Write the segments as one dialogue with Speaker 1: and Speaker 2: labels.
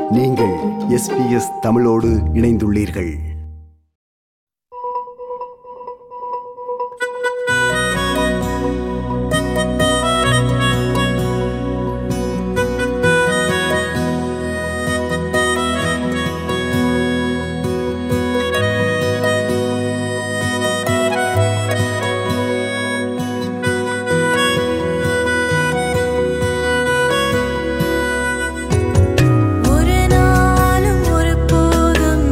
Speaker 1: நீங்கள் எஸ்பிஎஸ் தமிழோடு இணைந்துள்ளீர்கள்
Speaker 2: ஒரு நாளும் ஒரு போதும்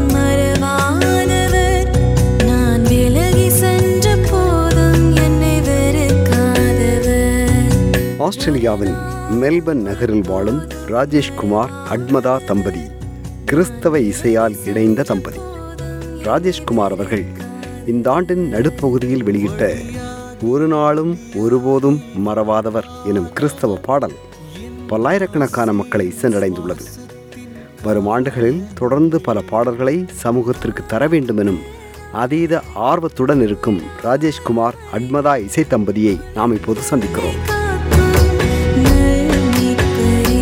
Speaker 2: மறவாதவர் நான் விலகி சென்ற போதும் என்னை வெறுக்காதவர்
Speaker 1: ஆஸ்திரேலியாவின் மெல்பர்ன் நகரில் வாழும் ராஜேஷ்குமார் அட்மதா தம்பதி கிறிஸ்தவ இசையால் இணைந்த தம்பதி ராஜேஷ்குமார் அவர்கள் இந்த ஆண்டின் நடுப்பகுதியில் வெளியிட்ட ஒரு நாளும் ஒருபோதும் மறவாதவர் எனும் கிறிஸ்தவ பாடல் பல்லாயிரக்கணக்கான மக்களை சென்றடைந்துள்ளது வரும் ஆண்டுகளில் தொடர்ந்து பல பாடல்களை சமூகத்திற்கு தர வேண்டும் எனும் அதீத ஆர்வத்துடன் இருக்கும் ராஜேஷ்குமார் அட்மதா இசை தம்பதியை நாம் இப்போது சந்திக்கிறோம்
Speaker 2: காக்கும் நல்மீட்பரே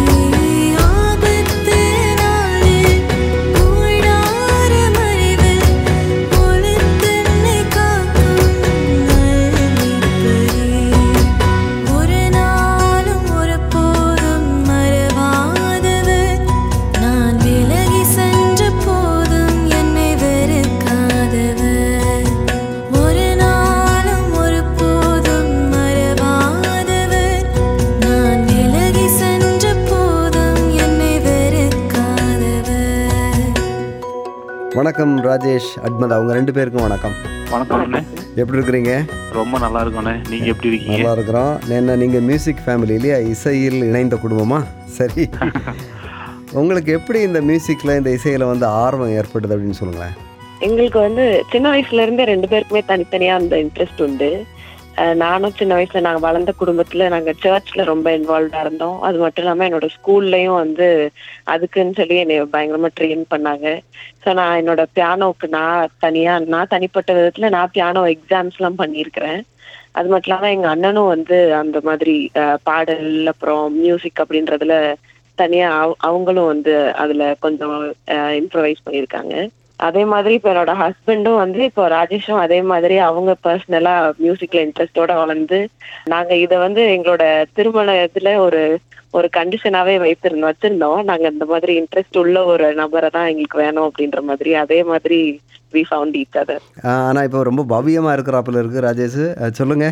Speaker 2: ஆபத்து நாளில் கூடார மறைவில் ஒளித்தன்னை காக்கும் நல்மீட்பரே ஒரு நாளும் ஒரு போதும் மறவாதவர் நான் விலகி சென்ற போதும் என்னை வெறுக்காதவர் ஒரு நாளும் ஒரு போதும் மறவாதவர் நான் விலகி சென்ற போதும் என்னை வெறுக்காதவர்
Speaker 1: வணக்கம் ராஜேஷ் அட்மதா அவங்க ரெண்டு பேருக்கும் வணக்கம்
Speaker 3: வணக்கம் அண்ணே
Speaker 1: எப்படி இருக்கிறீங்க
Speaker 3: ரொம்ப நல்லா இருக்கோண்ணே நீங்க எப்படி இருக்கீங்க
Speaker 1: நல்லா இருக்கிறோம் என்ன நீங்கள் மியூசிக் ஃபேமிலி இல்லையா இசையில் இணைந்த குடும்பமா சரி உங்களுக்கு எப்படி இந்த மியூசிக்கில் இந்த இசையில் வந்து ஆர்வம் ஏற்படுது அப்படின்னு சொல்லுங்களேன்
Speaker 4: எங்களுக்கு வந்து சின்ன வயசுல இருந்தே ரெண்டு பேருக்குமே தனித்தனியா அந்த இன்ட்ரெஸ்ட் உண்டு அஹ் நானும் சின்ன வயசுல நாங்க வளர்ந்த குடும்பத்துல நாங்க சர்ச்ல ரொம்ப இன்வால்வ்டா இருந்தோம் அது மட்டும் இல்லாம என்னோட ஸ்கூல்லயும் வந்து அதுக்குன்னு சொல்லி என்னை பயங்கரமா ட்ரெயின் பண்ணாங்க ஸோ நான் என்னோட பியானோவுக்கு நான் தனியா நான் தனிப்பட்ட விதத்துல நான் பியானோ எக்ஸாம்ஸ் எல்லாம் பண்ணியிருக்கிறேன் அது மட்டும் இல்லாம எங்க அண்ணனும் வந்து அந்த மாதிரி அஹ், பாடல் அப்புறம் மியூசிக் அப்படின்றதுல தனியா அவ- அவங்களும் வந்து அதுல கொஞ்சம் இம்ப்ரவைஸ் பண்ணியிருக்காங்க அதே மாதிரி இப்போ என்னோட ஹஸ்பண்டும் வந்து இப்போ ராஜேஷும் அதே மாதிரி அவங்க பர்சனலா மியூசிக்ல இன்ட்ரெஸ்டோட வளர்ந்து நாங்க இதை வந்து எங்களோட திருமண இதுல ஒரு ஒரு கண்டிஷனாவே வைத்திருந்தோம் வச்சிருந்தோம் நாங்க இந்த மாதிரி இன்ட்ரெஸ்ட் உள்ள ஒரு நபரை தான் எங்களுக்கு வேணும் அப்படின்ற மாதிரி அதே மாதிரி வி ஃபவுண்ட் ஈச் அதர்
Speaker 1: ஆனால் இப்போ ரொம்ப பவ்யமாக இருக்கிறாப்புல இருக்கு ராஜேஷ் அஹ், சொல்லுங்க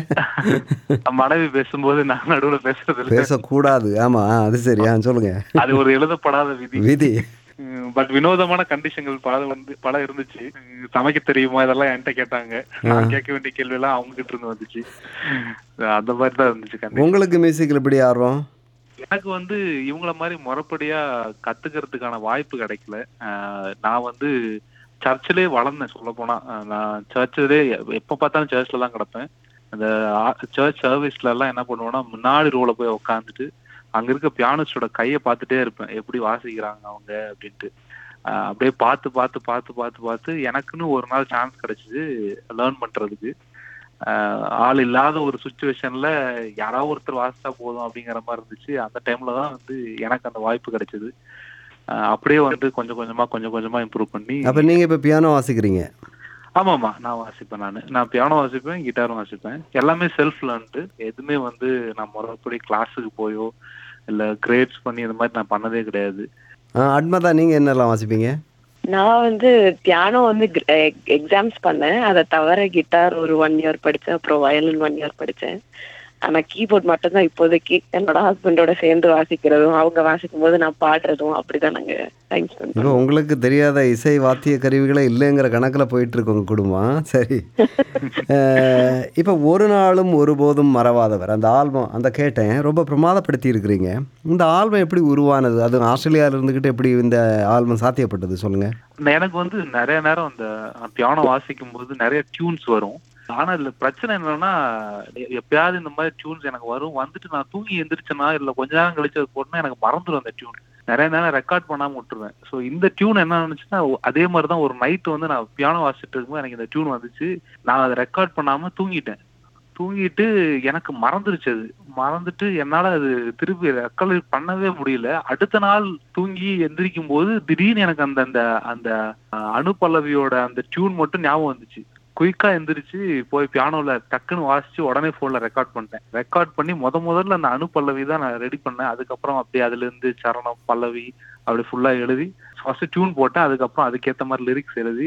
Speaker 3: மனைவி பேசும்போது நான் நடுவுல பேசுறது இல்ல
Speaker 1: பேசக்கூடாது ஆமாம் அது சரி ஆ சொல்லுங்க
Speaker 3: அது ஒரு எழுதப்படாத விதி
Speaker 1: விதி
Speaker 3: பட் வினோதமான கண்டிஷன்கள் பல வந்து பல இருந்துச்சு உம், சமைக்க தெரியுமா இதெல்லாம் என்கிட்ட கேட்டாங்க நான் கேட்க வேண்டிய கேள்வி எல்லாம் அவங்க கிட்ட இருந்து வந்துச்சு அந்த மாதிரி தான் இருந்துச்சு கண்டிப்பா
Speaker 1: உங்களுக்கு மியூசிக்கில் எப்படி ஆர்வம்
Speaker 3: எனக்கு வந்து இவங்கள மாதிரி முறைப்படியா கத்துக்கிறதுக்கான வாய்ப்பு கிடைக்கல ஆஹ் நான் வந்து சர்ச்சிலே வளர்ந்தேன் சொல்ல போனா நான் சர்ச்சிலே எப்ப பார்த்தாலும் சர்ச்ல தான் கிடப்பேன் அந்த சர்ச் சர்வீஸ்ல எல்லாம் என்ன பண்ணுவேன்னா முன்னாடி ரோல போய் உட்காந்துட்டு அங்க இருக்க பியானிஸ்டோட கையை பார்த்துட்டே இருப்பேன் எப்படி வாசிக்கிறாங்க அவங்க அப்படின்ட்டு ஆஹ் அப்படியே பார்த்து பார்த்து பார்த்து பார்த்து பார்த்து எனக்குன்னு ஒரு நாள் சான்ஸ் கிடைச்சது லேர்ன் பண்றதுக்கு ஆஹ் ஆள் இல்லாத ஒரு சுச்சுவேஷன்ல யாராவது ஒருத்தர் வாசிச்சா போதும் அப்படிங்கிற மாதிரி இருந்துச்சு அந்த டைம்ல தான் வந்து எனக்கு அந்த வாய்ப்பு கிடைச்சது ஆஹ் அப்படியே வந்து கொஞ்சம் கொஞ்சமா கொஞ்சம் கொஞ்சமா இம்ப்ரூவ் பண்ணி
Speaker 1: அப்போ நீங்கள் இப்போ பியானோ வாசிக்கிறீங்க
Speaker 3: ஆமாமா நான் வாசிப்பேன் நான் நான் பியானோ வாசிப்பேன் கிட்டாரும் வாசிப்பேன் எல்லாமே செல்ஃப் லேர்ன்டு எதுவுமே வந்து நான் முறைப்படி கிளாஸுக்கு போயோ இல்ல கிரேட்ஸ் பண்ணி இந்த மாதிரி நான் பண்ணதே கிடையாது
Speaker 1: ஆ அட்மதா நீங்கள் என்னெல்லாம் வாசிப்பீங்க
Speaker 4: நான் வந்து பியானோ வந்து எக்ஸாம்ஸ் பண்ணேன் அதை தவிர கிட்டார் ஒரு ஒன் இயர் படிச்சேன் அப்புறம் வயலின் ஒன் இயர் படிச்சேன் ஆனா கீபோர்ட் மட்டும் தான் இப்போதைக்கு என்னோட ஹஸ்பண்டோட சேர்ந்து வாசிக்கிறதும் அவங்க வாசிக்கும் போது நான் பாடுறதும் அப்படிதான் நாங்க டைம் ஸ்பெண்ட்
Speaker 1: இப்போ உங்களுக்கு தெரியாத இசை வாத்திய கருவிகளே இல்லைங்கிற கணக்கில் போயிட்டு இருக்கு உங்க குடும்பம் சரி அஹ், இப்போ ஒரு நாளும் ஒருபோதும் மறவாதவர் அந்த ஆல்பம் அந்த கேட்டேன் ரொம்ப பிரமாதப்படுத்தி இருக்கிறீங்க இந்த ஆல்பம் எப்படி உருவானது அது ஆஸ்திரேலியாவில் இருந்துக்கிட்டு எப்படி இந்த ஆல்பம் சாத்தியப்பட்டது சொல்லுங்க
Speaker 3: எனக்கு வந்து நிறைய நேரம் அந்த பியானோ வாசிக்கும் போது நிறைய டியூன்ஸ் வரும் ஆனா இதுல பிரச்சனை என்னன்னா எ- எப்பயாவது இந்த மாதிரி டியூன்ஸ் எனக்கு வரும் வந்துட்டு நான் தூங்கி எந்திரிச்சேனா இல்ல கொஞ்ச நேரம் கழிச்சு அது போட்டேன்னா எனக்கு மறந்துடும் அந்த டியூன் நிறைய நேரம் ரெக்கார்ட் பண்ணாம விட்டுருவேன் ஸோ இந்த டியூன் என்ன நினைச்சுன்னா அதே மாதிரி தான் ஒரு நைட் வந்து நான் பியானோ வாசிட்டு இருக்கும்போது எனக்கு இந்த டியூன் வந்துச்சு நான் அதை ரெக்கார்ட் பண்ணாம தூங்கிட்டேன் தூங்கிட்டு எனக்கு மறந்துருச்சு அது மறந்துட்டு என்னால அது திருப்பி ரெக்கலை பண்ணவே முடியல அடுத்த நாள் தூங்கி எந்திரிக்கும் போது திடீர்னு எனக்கு அந்த அந்த அந்த அஹ், அனுபல்லவியோட அந்த டியூன் மட்டும் ஞாபகம் வந்துச்சு குயிக்கா எந்திரிச்சு போய் பியானோல டக்குன்னு வாசிச்சு உடனே போன்ல ரெக்கார்ட் பண்ணிட்டேன் ரெக்கார்ட் பண்ணி முத முதல்ல அந்த அனுபல்லவி தான் நான் ரெடி பண்ணேன் அதுக்கப்புறம் அப்படியே அதுல இருந்து சரணம் பல்லவி அப்படி ஃபுல்லா எழுதி ஃபர்ஸ்ட் டியூன் போட்டேன் அதுக்கப்புறம் அதுக்கேத்த மாதிரி லிரிக்ஸ் எழுதி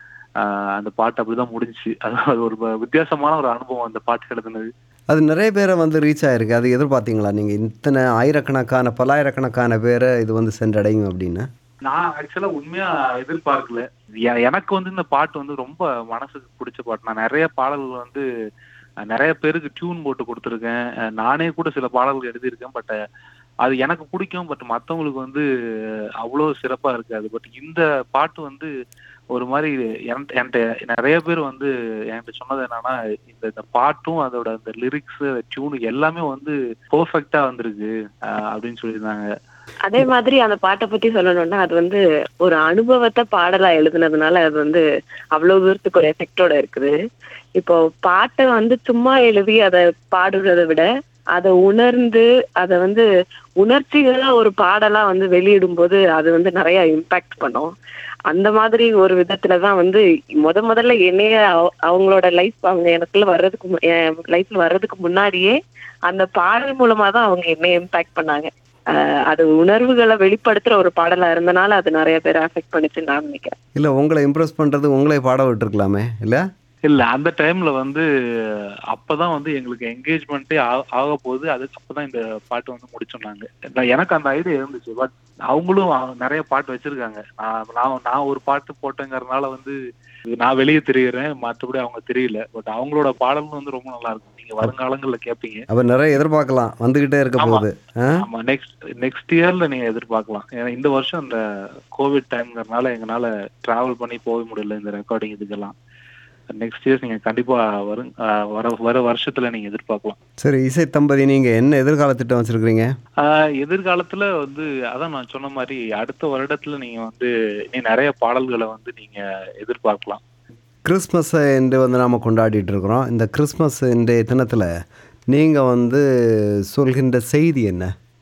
Speaker 3: ஆஹ் அந்த பாட்டு அப்படிதான் முடிஞ்சுச்சு அது அது ஒரு ப- வித்தியாசமான ஒரு அனுபவம் அந்த பாட்டு எழுதுனது
Speaker 1: அது நிறைய பேரை வந்து ரீச் ஆயிருக்கு அது எதிர்பார்த்தீங்களா நீங்கள் இத்தனை ஆயிரக்கணக்கான பல்லாயிரக்கணக்கான பேரை இது வந்து சென்றடையும் அப்படின்னு
Speaker 3: நான் ஆக்சுவலா உண்மையா எதிர்பார்க்கல எ- எனக்கு வந்து இந்த பாட்டு வந்து ரொம்ப மனசுக்கு பிடிச்ச பாட்டு நான் நிறைய பாடல்கள் வந்து அஹ், நிறைய பேருக்கு டியூன் போட்டு கொடுத்துருக்கேன் அஹ், நானே கூட சில பாடல்கள் எழுதியிருக்கேன் பட் அது எனக்கு பிடிக்கும் பட் மத்தவங்களுக்கு வந்து அவ்வளோ சிறப்பா இருக்காது பட் இந்த பாட்டு வந்து ஒரு மாதிரி என்கிட்ட என்கிட்ட நிறைய பேர் வந்து என்கிட்ட சொன்னது என்னன்னா இந்த இந்த பாட்டும் அதோட அந்த லிரிக்ஸ் டியூனு எல்லாமே வந்து பெர்ஃபெக்டா வந்திருக்கு அஹ், அப்படின்னு சொல்லியிருந்தாங்க
Speaker 4: அதே மாதிரி அந்த பாட்டை பத்தி சொல்லணும்னா அது வந்து ஒரு அனுபவத்தை பாடலா எழுதுனதுனால அது வந்து அவ்வளவு தூரத்துக்கு ஒரு எஃபெக்டோட இருக்குது இப்போ பாட்டை வந்து சும்மா எழுதி அதை பாடுறதை விட அதை உணர்ந்து அதை வந்து உணர்ச்சிகளா ஒரு பாடலா வந்து வெளியிடும் போது அது வந்து நிறைய இம்பாக்ட் பண்ணும் அந்த மாதிரி ஒரு விதத்துலதான் வந்து முத முதல்ல என்னைய அவ- அவங்களோட லைஃப் அவங்க எனக்குள்ள வர்றதுக்கு மு- என் லைஃப்ல வர்றதுக்கு முன்னாடியே அந்த பாடல் மூலமா தான் அவங்க என்னைய இம்பாக்ட் பண்ணாங்க ஆஹ் அது உணர்வுகளை வெளிப்படுத்துற ஒரு பாடலா இருந்தனால அது நிறைய பேர் அஃபெக்ட் பண்ணுச்சுன்னு நான் நினைக்கிறேன்
Speaker 1: இல்லை உங்களை இம்ப்ரெஸ் பண்ணுறது உங்களே பாட விட்டுருக்கலாமே இல்லை
Speaker 3: இல்ல அந்த டைம்ல வந்து அப்பதான் வந்து எங்களுக்கு என்கேஜ்மெண்ட்டே ஆக போகுது அதுக்கு அப்பதான் இந்த பாட்டு வந்து முடிச்சோம் நாங்க எனக்கு அந்த ஐடியா இருந்துச்சு பட் அவங்களும் அவங்க நிறைய பாட்டு வச்சிருக்காங்க நான் நான் நான் ஒரு பாட்டு போட்டேங்கறதுனால வந்து நான் வெளியே தெரியுறேன் மற்றபடி அவங்க தெரியல பட் அவங்களோட பாடலும் வந்து ரொம்ப நல்லா இருக்கும் நீங்க வருங்காலங்கள்ல கேட்பீங்க
Speaker 1: அப்போ நிறைய எதிர்பார்க்கலாம் வந்துக்கிட்டே இருக்க
Speaker 3: ஆமா.
Speaker 1: போகுது ஆ
Speaker 3: ஆமா நெக்ஸ்ட் நெக்ஸ்ட் இயர்ல நீங்க எதிர்பார்க்கலாம் ஏன்னா இந்த வருஷம் இந்த கோவிட் டைம்ங்கறனால எங்களால டிராவல் பண்ணி போக முடியல இந்த ரெக்கார்டிங் இதுக்கெல்லாம் நெக்ஸ்ட் இயர்ஸ் நீங்க கண்டிப்பா வரும் ஆஹ் வர வர வருஷத்துல நீங்க எதிர்பார்க்கலாம்
Speaker 1: சரி இசை தம்பதி நீங்கள் என்ன எதிர்கால திட்டம் வச்சுருக்கிறீங்க
Speaker 3: ஆஹ் எதிர்காலத்துல வந்து அதான் நான் சொன்ன மாதிரி அடுத்த வருடத்துல நீங்க வந்து இனி நிறைய பாடல்களை வந்து நீங்க எதிர்பார்க்கலாம்
Speaker 1: கிறிஸ்மஸை என்று வந்து நாம் கொண்டாடிட்டு இருக்கிறோம் இந்த கிறிஸ்மஸ் இன்றைய தினத்தில் நீங்கள் வந்து சொல்கின்ற செய்தி என்ன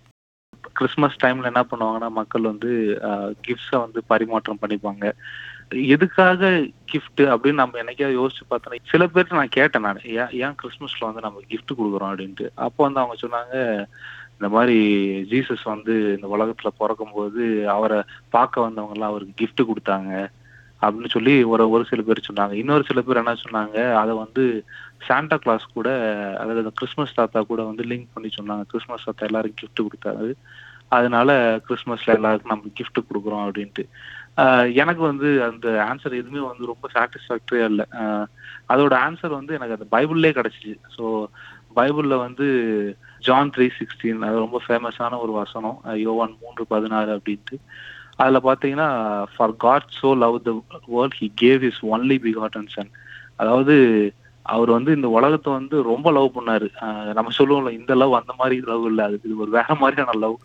Speaker 3: கிறிஸ்மஸ் டைம்ல என்ன பண்ணுவாங்கன்னா மக்கள் வந்து கிஃப்ட்ஸை வந்து பரிமாற்றம் பண்ணிப்பாங்க எதுக்காக gift அப்படின்னு நம்ம என்னைக்காவது யோசிச்சு பார்த்தோன்னா சில பேர்ட்ட நான் கேட்டேன் நான் ஏன் ஏன் கிறிஸ்மஸ்ல வந்து நம்ம gift கொடுக்குறோம் அப்படின்ட்டு அப்போ வந்து அவங்க சொன்னாங்க இந்த மாதிரி ஜீசஸ் வந்து இந்த உலகத்துல பிறக்கும் போது அவரை பார்க்க வந்தவங்க எல்லாம் அவருக்கு gift கொடுத்தாங்க அப்படின்னு சொல்லி ஒரு ஒரு சில பேர் சொன்னாங்க இன்னொரு சில பேர் என்ன சொன்னாங்க அதை வந்து சாண்டா கிளாஸ் கூட அதாவது அந்த கிறிஸ்மஸ் தாத்தா கூட வந்து லிங்க் பண்ணி சொன்னாங்க கிறிஸ்மஸ் தாத்தா எல்லாருக்கும் gift கொடுத்தாரு அதனால கிறிஸ்மஸ்ல எல்லாருக்கும் நம்ம gift கொடுக்குறோம் அப்படின்ட்டு ஆஹ் எனக்கு வந்து அந்த ஆன்சர் எதுவுமே வந்து ரொம்ப சாட்டிஸ்ஃபேக்டரியா இல்லை ஆஹ் அதோட ஆன்சர் வந்து எனக்கு அந்த பைபிள்லே கிடைச்சிச்சு ஸோ பைபிள்ல வந்து ஜான் த்ரீ சிக்ஸ்டீன் அது ரொம்ப ஃபேமஸான ஒரு வசனம் அஹ் யோவான் மூன்று பதினாறு அப்படின்ட்டு அதுல பாத்தீங்கன்னா for God so love the world he gave his only begotten son அதாவது அவர் வந்து இந்த உலகத்தை வந்து ரொம்ப லவ் பண்ணாரு ஆஹ் நம்ம சொல்லுவோம்ல இந்த லவ் அந்த மாதிரி லவ் இல்ல அது இது ஒரு வேற மாதிரியான லவ்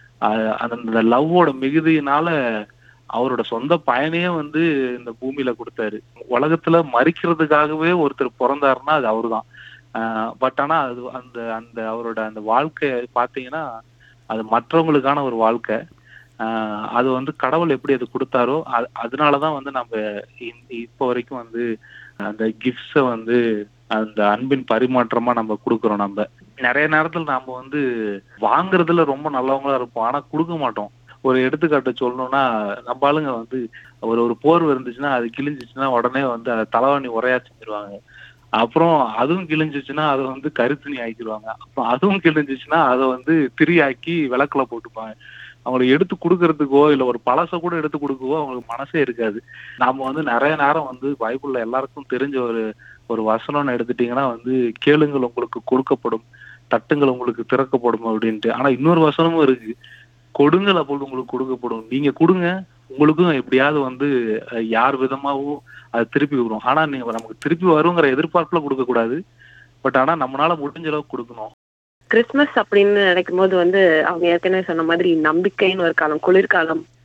Speaker 3: அந்த லவ்வோட மிகுதியினால அவரோட சொந்த பயனையே வந்து இந்த பூமியில கொடுத்தாரு உலகத்துல மறிக்கிறதுக்காகவே ஒருத்தர் பிறந்தாருன்னா அது அவர்தான் பட் ஆனா அது அந்த அந்த அவரோட அந்த வாழ்க்கைய பாத்தீங்கன்னா அது மற்றவங்களுக்கான ஒரு வாழ்க்கை ஆஹ் அது வந்து கடவுள் எப்படி அது கொடுத்தாரோ அது அதனாலதான் வந்து நம்ம இந்த- இப்போ வரைக்கும் வந்து அந்த கிஃப்ட்ஸ வந்து அந்த அன்பின் பரிமாற்றமா நம்ம கொடுக்குறோம் நம்ம நிறைய நேரத்துல நாம வந்து வாங்குறதுல ரொம்ப நல்லவங்களா இருப்போம் ஆனா கொடுக்க மாட்டோம் ஒரு எடுத்துக்காட்டு சொல்லணும்னா நம்ம ஆளுங்க வந்து ஒரு ஒரு போர்வை இருந்துச்சுன்னா அது கிழிஞ்சிச்சுன்னா உடனே வந்து அதை தலைவாணி உரையா செஞ்சிருவாங்க அப்புறம் அதுவும் கிழிஞ்சிச்சுன்னா அதை வந்து கருத்துணி ஆக்கிடுவாங்க அப்புறம் அதுவும் கிழிஞ்சிச்சுன்னா அதை வந்து திரியாக்கி விளக்குல போட்டுப்பாங்க அவங்களுக்கு எடுத்து கொடுக்கறதுக்கோ இல்ல ஒரு பழச கூட எடுத்து கொடுக்கவோ அவங்களுக்கு மனசே இருக்காது நாம வந்து நிறைய நேரம் வந்து பைபிள்ல எல்லாருக்கும் தெரிஞ்ச ஒரு ஒரு வசனம்னு எடுத்துட்டீங்கன்னா வந்து கேளுங்கள் உங்களுக்கு கொடுக்கப்படும் தட்டுங்கள் உங்களுக்கு திறக்கப்படும் அப்படின்ட்டு ஆனா இன்னொரு வசனமும் இருக்கு கொடுங்கள் அப்பொழுது உங்களுக்கு கொடுக்கப்படும் நீங்க கொடுங்க உங்களுக்கும் எப்படியாவது வந்து அஹ், யார் விதமாவும் அது திருப்பி வரும் ஆனா நீங்க நமக்கு திருப்பி வருங்கிற எதிர்பார்ப்புல கொடுக்க கூடாது பட் ஆனா நம்மளால முடிஞ்ச அளவுக்கு கொடுக்கணும்
Speaker 4: கிறிஸ்மஸ் அப்படின்னு நினைக்கும் போது வந்து அவங்க ஏற்கனவே சொன்ன மாதிரி நம்பிக்கைன்னு ஒரு காலம் குளிர்காலம்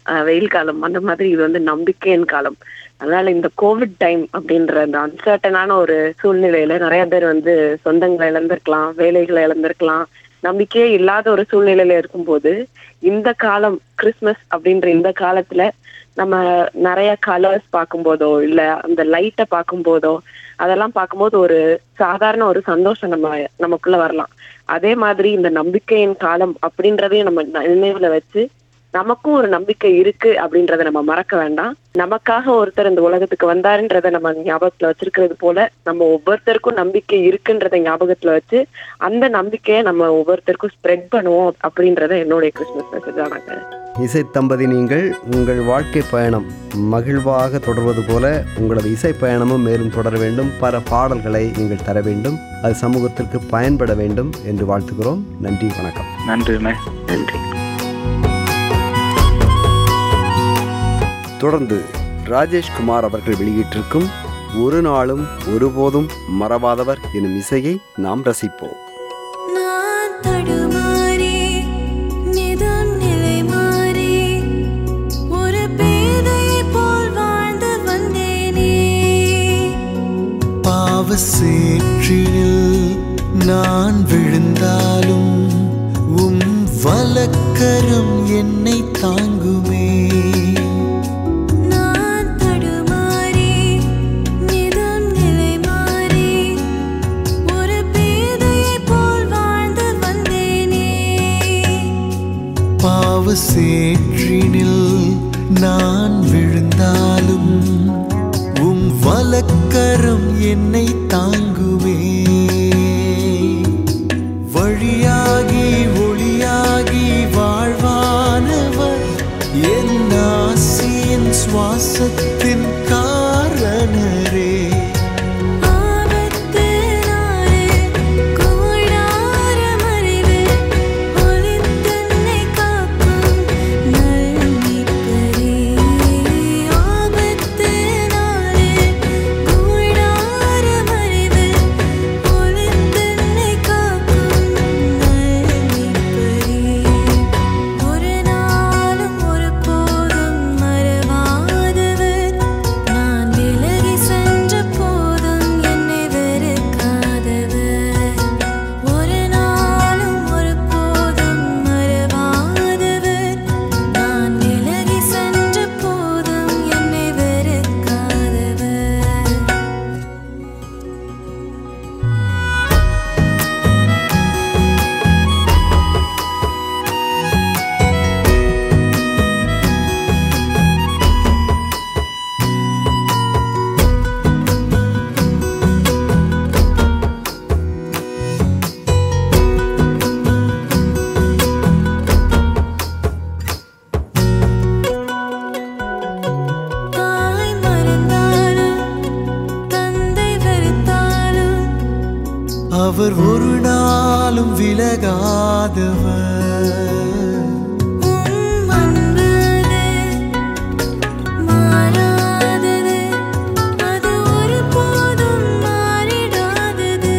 Speaker 4: அஹ், வெயில் காலம் அந்த மாதிரி இது வந்து நம்பிக்கையின் காலம் அதனால இந்த கோவிட் டைம் அப்படின்ற அந்த அன்சர்டனான ஒரு சூழ்நிலையில நிறைய பேர் வந்து சொந்தங்களை இழந்திருக்கலாம் வேலைகளை இழந்திருக்கலாம் நம்பிக்கையே இல்லாத ஒரு சூழ்நிலையில இருக்கும்போது இந்த காலம் கிறிஸ்மஸ் அப்படின்ற இந்த காலத்துல நம்ம நிறைய கலர்ஸ் பார்க்கும்போதோ இல்ல அந்த லைட்டை பார்க்கும்போதோ அதெல்லாம் பார்க்கும்போது ஒரு சாதாரண ஒரு சந்தோஷம் நம்ம நமக்குள்ள வரலாம் அதே மாதிரி இந்த நம்பிக்கையின் காலம் அப்படின்றதையும் நம்ம நினைவுல வச்சு நமக்கும் ஒரு நம்பிக்கை இருக்கு அப்படின்றத நம்ம மறக்க வேண்டாம் நமக்காக ஒருத்தர் இந்த உலகத்துக்கு வந்தாருன்றத நம்ம ஞாபகத்துல வச்சிருக்கிறது போல நம்ம ஒவ்வொருத்தருக்கும் நம்பிக்கை இருக்குன்றத ஞாபகத்துல வச்சு அந்த நம்பிக்கையை நம்ம ஒவ்வொருத்தருக்கும் ஸ்ப்ரெட் பண்ணுவோம் அப்படின்றத என்னுடைய கிறிஸ்துமஸ் மெசேஜ் ஆனாங்க
Speaker 1: இசை தம்பதி நீங்கள் உங்கள் வாழ்க்கை பயணம் மகிழ்வாக தொடர்வது போல உங்களது இசை பயணமும் மேலும் தொடர வேண்டும் பல பாடல்களை நீங்கள் தர வேண்டும் அது சமூகத்திற்கு பயன்பட வேண்டும் என்று வாழ்த்துகிறோம் நன்றி வணக்கம்
Speaker 3: நன்றிண்ணே
Speaker 4: நன்றி
Speaker 1: தொடர்ந்து ராஜேஷ்குமார் அவர்கள் வெளியிட்டிருக்கும் ஒரு நாளும் ஒருபோதும் மறவாதவர் எனும் இசையை நாம் ரசிப்போம்
Speaker 2: நான் தடுமாறி நிதம் நிலை மாறி ஒரு பேதையைப் போல் வாழ்ந்து வந்தேனே
Speaker 5: பாவ சேற்றினில் நான் விழுந்தாலும் உம் வலக்கரம் என்னை தாங்குமே
Speaker 2: நான் தடுமாறி நிதம் நிலை மாறி ஒரு பேதையைப் போல் வாழ்ந்து வந்தேனே
Speaker 5: பாவ சேற்றினில் நான் விழுந்தாலும் உம் வலக்கரம் என்னை தாங்குவே வழியாகி ஒளியாகி வாழ்வானவர் என் ஆசியின் சுவாசத்தின் காரணரே
Speaker 2: ஆபத்து நாளே கூடார மறைவு ஒளித்தன்னை காக்கும் நல்மீட்பரே ஆபத்து நாளே கூடார மறைவு ஒளித்தன்னை காக்கும் நல்மீட்பரே ஒரு நாளும் ஒரு போதும் மறவாதவர் நான் விலகி சென்ற போதும் என்னை வெறுக்காதவர் ஒரு நாளும் ஒரு போதும் மறவாதவர் நான் விலகி சென்ற போதும் என்னை வெறுக்காதவர் தாய் மறந்தாலும் தந்தை வெறுத்தாலும்
Speaker 5: அவர் ஒரு நாளும் விலகாதவர்
Speaker 2: உம் அன்பு மாறாதது அது ஒருபோதும் மாறிடாதது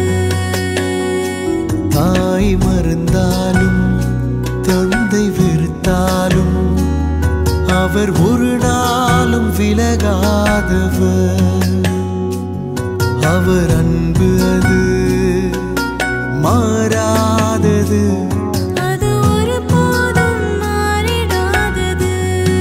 Speaker 5: தாய் மறந்தாலும் தந்தை வெறுத்தாலும் அவர் ஒரு நாளும் விலகாதவர் அவர் அன்பு அது மாறாதது
Speaker 2: அது ஒருபோதும் மாறிடாதது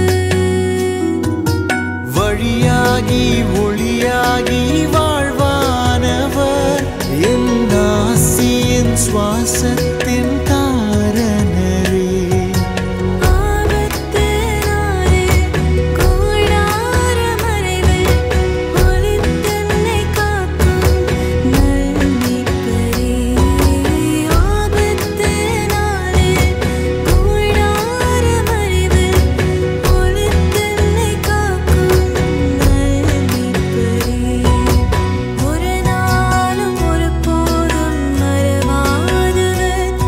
Speaker 5: வழியாகி ஒளியாகி வாழ்வானவர் என் ஆசியின் சுவாசத்தின் காரணரே
Speaker 2: ஆபத்து நாளே கூடார மறைவு ஒளித்தன்னை காக்கும் நல்மீட்பரே ஆபத்து நாளே கூடார மறைவு ஒளித்தன்னை காக்கும் நல்மீட்பரே ஒரு நாளும் ஒரு போதும் மறவாதவர்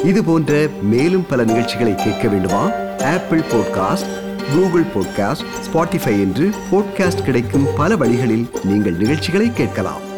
Speaker 1: இது போன்ற மேலும் பல நிகழ்ச்சிகளை கேட்க வேண்டுமா Apple podcast Google podcast Spotify என்று பாட்காஸ்ட் கிடைக்கும் பல வழிகளில் நீங்கள் நிகழ்ச்சிகளை கேட்கலாம்